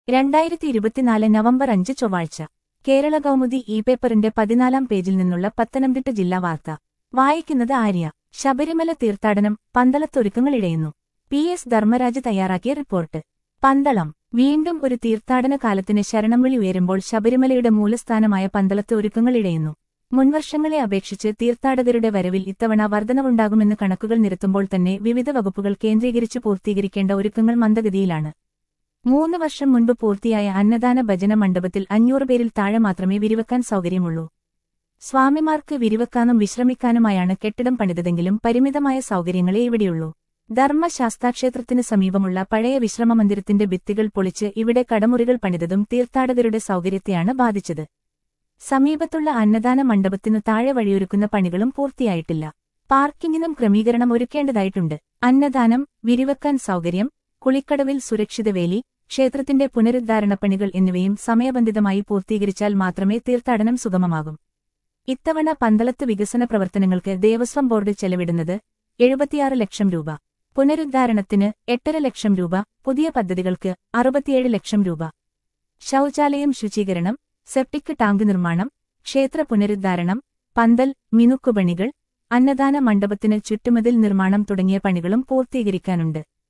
രണ്ടായിരത്തി ഇരുപത്തിനാല് നവംബർ അഞ്ച് ചൊവ്വാഴ്ച കേരള കൗമുദി ഇ പേപ്പറിന്റെ പതിനാലാം പേജിൽ നിന്നുള്ള പത്തനംതിട്ട ജില്ലാ വാർത്ത വായിക്കുന്നത് ആര്യ ശബരിമല തീർത്ഥാടനം പന്തളത്തൊരുക്കങ്ങൾ ഇഴയുന്നു പി എസ് ധർമ്മരാജ് തയ്യാറാക്കിയ റിപ്പോർട്ട് പന്തളം വീണ്ടും ഒരു തീർത്ഥാടന കാലത്തിന് ശരണംവിളി ഉയരുമ്പോൾ ശബരിമലയുടെ മൂലസ്ഥാനമായ പന്തളത്ത് ഒരുക്കങ്ങൾ ഇഴയുന്നു മുൻവർഷങ്ങളെ അപേക്ഷിച്ച് തീർത്ഥാടകരുടെ വരവിൽ ഇത്തവണ വർധനവുണ്ടാകുമെന്ന് കണക്കുകൾ നിരത്തുമ്പോൾ തന്നെ വിവിധ വകുപ്പുകൾ കേന്ദ്രീകരിച്ച് പൂർത്തീകരിക്കേണ്ട ഒരുക്കങ്ങൾ മന്ദഗതിയിലാണ് മൂന്ന് വർഷം മുൻപ് പൂർത്തിയായ അന്നദാന ഭജന മണ്ഡപത്തിൽ അഞ്ഞൂറ് പേരിൽ താഴെ മാത്രമേ വിരിവെക്കാൻ സൗകര്യമുള്ളൂ സ്വാമിമാർക്ക് വിരിവെക്കാനും വിശ്രമിക്കാനുമായാണ് കെട്ടിടം പണിതതെങ്കിലും പരിമിതമായ സൗകര്യങ്ങളേ ഇവിടെയുള്ളൂ ധർമ്മശാസ്താക്ഷേത്രത്തിന് സമീപമുള്ള പഴയ വിശ്രമ മന്ദിരത്തിന്റെ ഭിത്തികൾ പൊളിച്ച് ഇവിടെ കടമുറികൾ പണിതതും തീർത്ഥാടകരുടെ സൗകര്യത്തെയാണ് ബാധിച്ചത് സമീപത്തുള്ള അന്നദാന മണ്ഡപത്തിനു താഴെ വഴിയൊരുക്കുന്ന പണികളും പൂർത്തിയായിട്ടില്ല പാർക്കിങ്ങിനും ക്രമീകരണം ഒരുക്കേണ്ടതായിട്ടുണ്ട് അന്നദാനം വിരിവെക്കാൻ സൗകര്യം കുളിക്കടവിൽ സുരക്ഷിത വേലി ക്ഷേത്രത്തിന്റെ പുനരുദ്ധാരണപ്പണികൾ എന്നിവയും സമയബന്ധിതമായി പൂർത്തീകരിച്ചാൽ മാത്രമേ തീർത്ഥാടനം സുഗമമാകും ഇത്തവണ പന്തളത്ത് വികസന പ്രവർത്തനങ്ങൾക്ക് ദേവസ്വം ബോർഡ് ചെലവിടുന്നത് എഴുപത്തിയാറ് ലക്ഷം രൂപ പുനരുദ്ധാരണത്തിന് എട്ടര ലക്ഷം രൂപ പുതിയ പദ്ധതികൾക്ക് അറുപത്തിയേഴ് ലക്ഷം രൂപ ശൗചാലയം ശുചീകരണം സെപ്റ്റിക് ടാങ്ക് നിർമ്മാണം ക്ഷേത്ര പുനരുദ്ധാരണം പന്തൽ മിനുക്കുപണികൾ അന്നദാന മണ്ഡപത്തിന് ചുറ്റുമതിൽ നിർമ്മാണം തുടങ്ങിയ പണികളും പൂർത്തീകരിക്കാനുണ്ട്